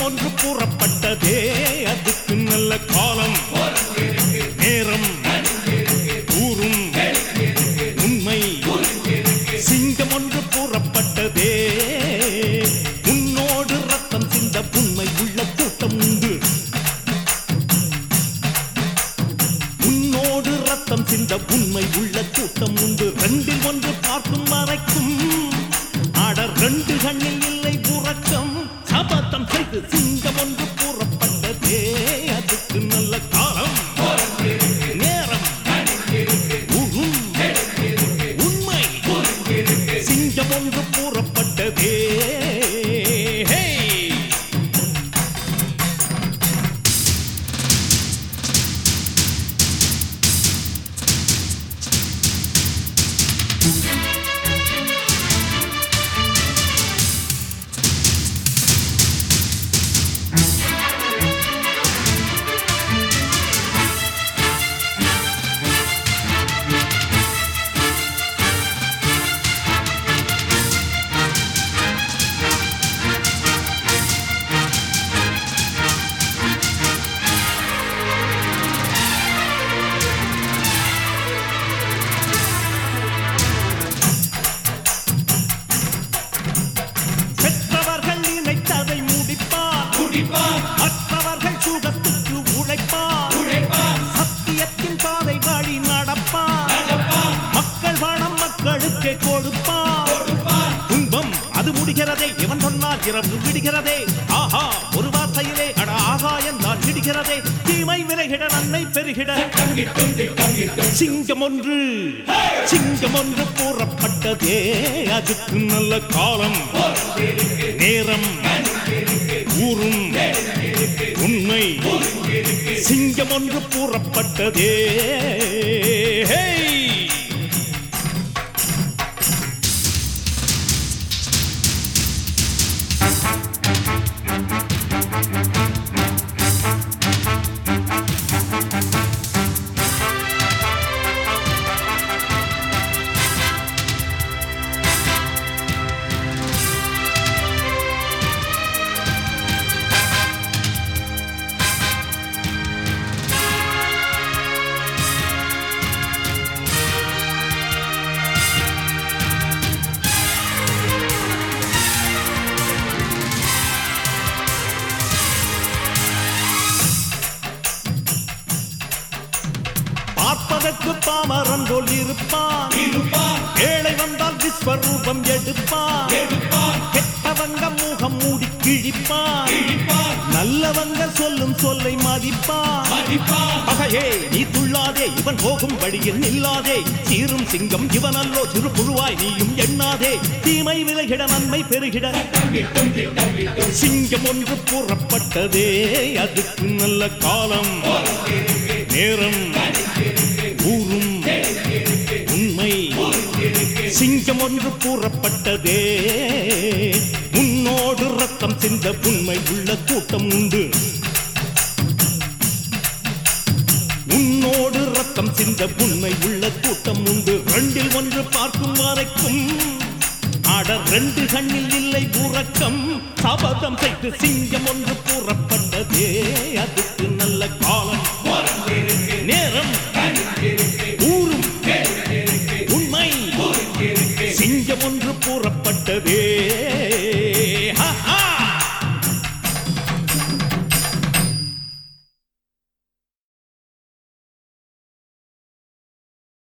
ஒன்று கூறப்பட்டதே அதுக்கு நல்ல காலம் நேரம் ஊரும் உண்மை சிங்கம் ஒன்று கூறப்பட்டதே உன்னோடு ரத்தம் சிந்த உண்மை உள்ள கூட்டம் உண்டு உன்னோடு ரத்தம் சிந்த உண்மை உள்ள கூட்டம் உண்டு ரெண்டில் ஒன்று பார்க்கும் வரைக்கும் ஆட ரெண்டு கண்ணில் இல்லை உறக்கம் சபதம் செய்து சிங்கம் ஒன்று கூறப்பட்டதே அதுக்கு நல்ல காலம் நேரம் உகும் உண்மை சிங்கம் ஒன்று கூறப்பட்டதே ஹே பெற்றவர்கள் நினைத்ததை முடிப்பார் குடிப்பார் மற்றவர்கள் சுகத்துக்கு உழைப்பார் உழைப்பார் சத்தியத்தின் பாதை வழி நடப்பார் நடப்பார் மக்கள் பணம் மக்களுக்கே கொடுப்பார் கொடுப்பார் துன்பம் அது முடிகிறதே இவன் சொன்னால் இரவு விடுகிறதே ஆஹா ஒரு வார்த்தையிலே அட ஆகாயம் தான் விடுகிறதே தீமை விலகிட நன்மை பெருகிட தங்கிட்டும் திட்டங்கிட்டும் சிங்கம் ஒன்று சிங்கம் ஒன்று கூறப்பட்டதே அதுக்கு நல்ல காலம் நேரம் ஊரும் உண்மை சிங்கம் ஒன்று கூறப்பட்டதே ஹேய்! பார்ப்பதற்கு பாமரன் போல் இருப்பான் இருப்பார் ஏழை வந்தால் விஸ்வரூபம் எடுப்பான் எடுப்பார் கெட்டவங்க முகம் மூடி கிழிப்பான் கிழிப்பார் நல்லவங்க சொல்லும் சொல்லை மதிப்பான் மதிப்பார் பகையே நீ துள்ளாதே இவன் போகும் வழியில் நில்லாதே சீரும் சிங்கம் இவனல்லோ சிறு புழுவாய் நீயும் எண்ணாதே தீமை விலகிட நன்மை பெருகிட தங்கிட்டும் திட்டங்கிட்டும் சிங்கம் ஒன்று கூறப்பட்டதே அதுக்கு நல்ல காலம் நேரம் ஊரும் உண்மை சிங்கம் ஒன்று கூறப்பட்டதே உன்னோடு ரத்தம் சிந்த உண்மை உள்ள கூட்டம் உண்டு உன்னோடு ரத்தம் சிந்த உண்மை உள்ள கூட்டம் உண்டு ரெண்டில் ஒன்று பார்க்கும் வரைக்கும் ஆட ரெண்டு கண்ணில் இல்லை உறக்கம் சபதம் செய்து சிங்கம் ஒன்று கூறப்பட்டதே அதுக்கு நல்ல காலம் நேரம் ஊரும் உண்மை சிங்கம் ஒன்று கூறப்பட்டதே